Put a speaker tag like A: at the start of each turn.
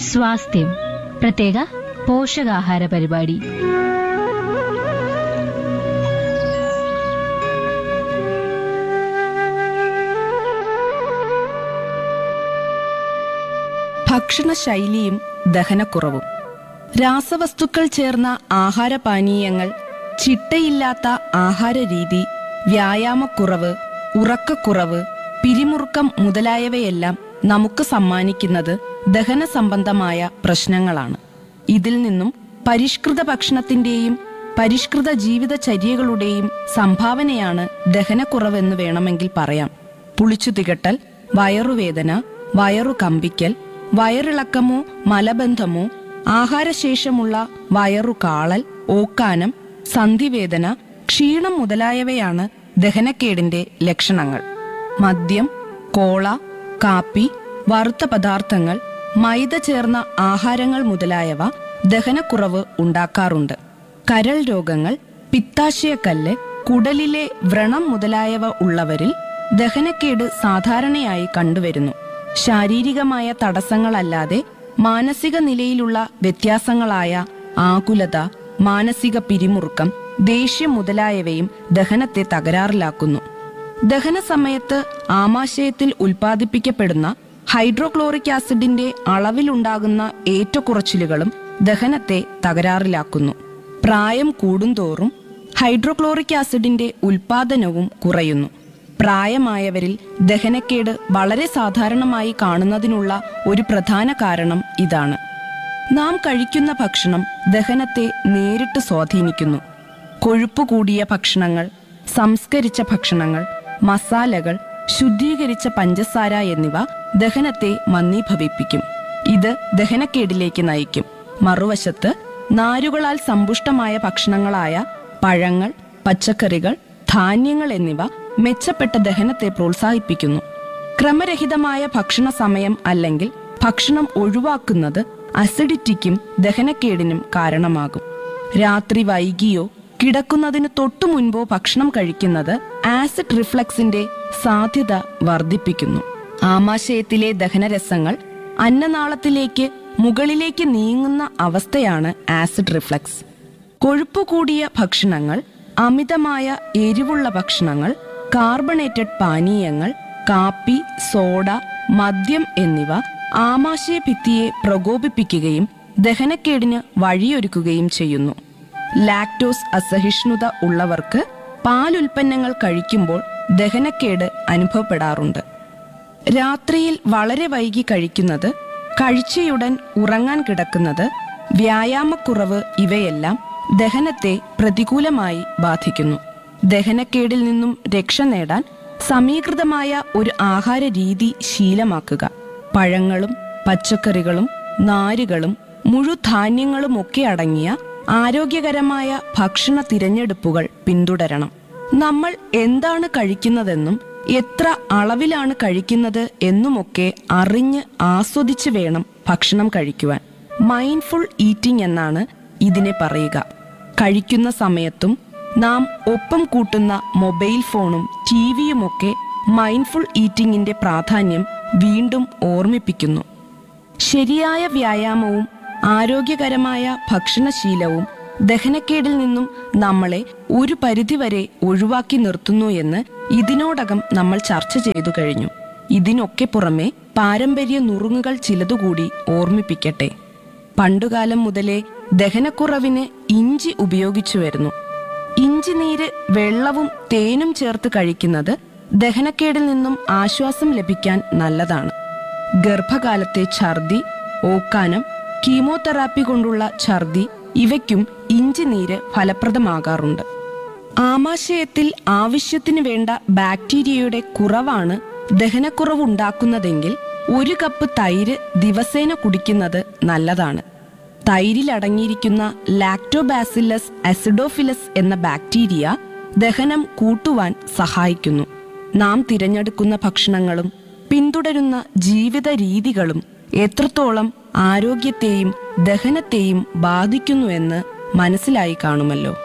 A: സ്വാസ്ഥ്യം പ്രത്യേക പോഷകാഹാര പരിപാടി
B: ഭക്ഷണശൈലിയും ദഹനക്കുറവും രാസവസ്തുക്കൾ ചേർന്ന ആഹാരപാനീയങ്ങൾ ചിട്ടയില്ലാത്ത ആഹാരരീതി വ്യായാമക്കുറവ് ഉറക്കക്കുറവ് പിരിമുറുക്കം മുതലായവയെല്ലാം നമുക്ക് സമ്മാനിക്കുന്നത് ദഹന സംബന്ധമായ പ്രശ്നങ്ങളാണ് ഇതിൽ നിന്നും പരിഷ്കൃത ഭക്ഷണത്തിന്റെയും പരിഷ്കൃത ജീവിതചര്യകളുടെയും സംഭാവനയാണ് ദഹനക്കുറവെന്ന് വേണമെങ്കിൽ പറയാം പുളിച്ചു തികട്ടൽ വയറുവേദന വയറു കമ്പിക്കൽ വയറിളക്കമോ മലബന്ധമോ ആഹാരശേഷമുള്ള വയറു കാളൽ ഓക്കാനം സന്ധിവേദന ക്ഷീണം മുതലായവയാണ് ദഹനക്കേടിന്റെ ലക്ഷണങ്ങൾ മദ്യം കോള കാപ്പി വറുത്ത പദാർത്ഥങ്ങൾ മൈദ ചേർന്ന ആഹാരങ്ങൾ മുതലായവ ദഹനക്കുറവ് ഉണ്ടാക്കാറുണ്ട് കരൾ രോഗങ്ങൾ പിത്താശയക്കല്ല് കുടലിലെ വ്രണം മുതലായവ ഉള്ളവരിൽ ദഹനക്കേട് സാധാരണയായി കണ്ടുവരുന്നു ശാരീരികമായ തടസ്സങ്ങളല്ലാതെ മാനസിക നിലയിലുള്ള വ്യത്യാസങ്ങളായ ആകുലത മാനസിക പിരിമുറുക്കം ദേഷ്യം മുതലായവയും ദഹനത്തെ തകരാറിലാക്കുന്നു ദഹന സമയത്ത് ആമാശയത്തിൽ ഉൽപ്പാദിപ്പിക്കപ്പെടുന്ന ഹൈഡ്രോക്ലോറിക് ആസിഡിന്റെ അളവിലുണ്ടാകുന്ന ഏറ്റക്കുറച്ചിലുകളും ദഹനത്തെ തകരാറിലാക്കുന്നു പ്രായം കൂടുന്തോറും ഹൈഡ്രോക്ലോറിക് ആസിഡിന്റെ ഉൽപാദനവും കുറയുന്നു പ്രായമായവരിൽ ദഹനക്കേട് വളരെ സാധാരണമായി കാണുന്നതിനുള്ള ഒരു പ്രധാന കാരണം ഇതാണ് നാം കഴിക്കുന്ന ഭക്ഷണം ദഹനത്തെ നേരിട്ട് സ്വാധീനിക്കുന്നു കൊഴുപ്പ് കൂടിയ ഭക്ഷണങ്ങൾ സംസ്കരിച്ച ഭക്ഷണങ്ങൾ മസാലകൾ ശുദ്ധീകരിച്ച പഞ്ചസാര എന്നിവ ദഹനത്തെ മന്ദീഭവിപ്പിക്കും ഇത് ദഹനക്കേടിലേക്ക് നയിക്കും മറുവശത്ത് നാരുകളാൽ സമ്പുഷ്ടമായ ഭക്ഷണങ്ങളായ പഴങ്ങൾ പച്ചക്കറികൾ ധാന്യങ്ങൾ എന്നിവ മെച്ചപ്പെട്ട ദഹനത്തെ പ്രോത്സാഹിപ്പിക്കുന്നു ക്രമരഹിതമായ ഭക്ഷണ സമയം അല്ലെങ്കിൽ ഭക്ഷണം ഒഴിവാക്കുന്നത് അസിഡിറ്റിക്കും ദഹനക്കേടിനും കാരണമാകും രാത്രി വൈകിയോ കിടക്കുന്നതിന് തൊട്ടു മുൻപോ ഭക്ഷണം കഴിക്കുന്നത് ആസിഡ് റിഫ്ലക്സിന്റെ സാധ്യത വർദ്ധിപ്പിക്കുന്നു ആമാശയത്തിലെ ദഹനരസങ്ങൾ അന്നനാളത്തിലേക്ക് മുകളിലേക്ക് നീങ്ങുന്ന അവസ്ഥയാണ് ആസിഡ് റിഫ്ലക്സ് കൊഴുപ്പ് കൂടിയ ഭക്ഷണങ്ങൾ അമിതമായ എരിവുള്ള ഭക്ഷണങ്ങൾ കാർബണേറ്റഡ് പാനീയങ്ങൾ കാപ്പി സോഡ മദ്യം എന്നിവ ആമാശയ ഭിത്തിയെ പ്രകോപിപ്പിക്കുകയും ദഹനക്കേടിന് വഴിയൊരുക്കുകയും ചെയ്യുന്നു ലാക്ടോസ് അസഹിഷ്ണുത ഉള്ളവർക്ക് പാലുൽപ്പന്നങ്ങൾ കഴിക്കുമ്പോൾ ദഹനക്കേട് അനുഭവപ്പെടാറുണ്ട് രാത്രിയിൽ വളരെ വൈകി കഴിക്കുന്നത് കഴിച്ചയുടൻ ഉറങ്ങാൻ കിടക്കുന്നത് വ്യായാമക്കുറവ് ഇവയെല്ലാം ദഹനത്തെ പ്രതികൂലമായി ബാധിക്കുന്നു ദഹനക്കേടിൽ നിന്നും രക്ഷ നേടാൻ സമീകൃതമായ ഒരു ആഹാര രീതി ശീലമാക്കുക പഴങ്ങളും പച്ചക്കറികളും നാരുകളും മുഴുധാന്യങ്ങളും ഒക്കെ അടങ്ങിയ ആരോഗ്യകരമായ ഭക്ഷണ തിരഞ്ഞെടുപ്പുകൾ പിന്തുടരണം നമ്മൾ എന്താണ് കഴിക്കുന്നതെന്നും എത്ര അളവിലാണ് കഴിക്കുന്നത് എന്നുമൊക്കെ അറിഞ്ഞ് ആസ്വദിച്ച് വേണം ഭക്ഷണം കഴിക്കുവാൻ മൈൻഡ്ഫുൾ ഈറ്റിംഗ് എന്നാണ് ഇതിനെ പറയുക കഴിക്കുന്ന സമയത്തും നാം ഒപ്പം കൂട്ടുന്ന മൊബൈൽ ഫോണും ടി വിയുമൊക്കെ മൈൻഡ്ഫുൾ ഈറ്റിംഗിന്റെ പ്രാധാന്യം വീണ്ടും ഓർമ്മിപ്പിക്കുന്നു ശരിയായ വ്യായാമവും ആരോഗ്യകരമായ ഭക്ഷണശീലവും ദഹനക്കേടിൽ നിന്നും നമ്മളെ ഒരു പരിധിവരെ ഒഴിവാക്കി നിർത്തുന്നു എന്ന് ഇതിനോടകം നമ്മൾ ചർച്ച ചെയ്തു കഴിഞ്ഞു ഇതിനൊക്കെ പുറമെ പാരമ്പര്യ നുറുങ്ങുകൾ ചിലതുകൂടി ഓർമ്മിപ്പിക്കട്ടെ പണ്ടുകാലം മുതലേ ദഹനക്കുറവിന് ഇഞ്ചി ഉപയോഗിച്ചു വരുന്നു ഇഞ്ചി നീര് വെള്ളവും തേനും ചേർത്ത് കഴിക്കുന്നത് ദഹനക്കേടിൽ നിന്നും ആശ്വാസം ലഭിക്കാൻ നല്ലതാണ് ഗർഭകാലത്തെ ഛർദി ഓക്കാനം കീമോതെറാപ്പി കൊണ്ടുള്ള ഛർദി ഇവയ്ക്കും ഇഞ്ചി നീര് ഫലപ്രദമാകാറുണ്ട് ആമാശയത്തിൽ ആവശ്യത്തിന് വേണ്ട ബാക്ടീരിയയുടെ കുറവാണ് ദഹനക്കുറവുണ്ടാക്കുന്നതെങ്കിൽ ഒരു കപ്പ് തൈര് ദിവസേന കുടിക്കുന്നത് നല്ലതാണ് തൈരിൽ അടങ്ങിയിരിക്കുന്ന ലാക്ടോബാസില്ലസ് അസിഡോഫിലസ് എന്ന ബാക്ടീരിയ ദഹനം കൂട്ടുവാൻ സഹായിക്കുന്നു നാം തിരഞ്ഞെടുക്കുന്ന ഭക്ഷണങ്ങളും പിന്തുടരുന്ന ജീവിത രീതികളും എത്രത്തോളം ആരോഗ്യത്തെയും ദഹനത്തെയും ബാധിക്കുന്നുവെന്ന് മനസ്സിലായി കാണുമല്ലോ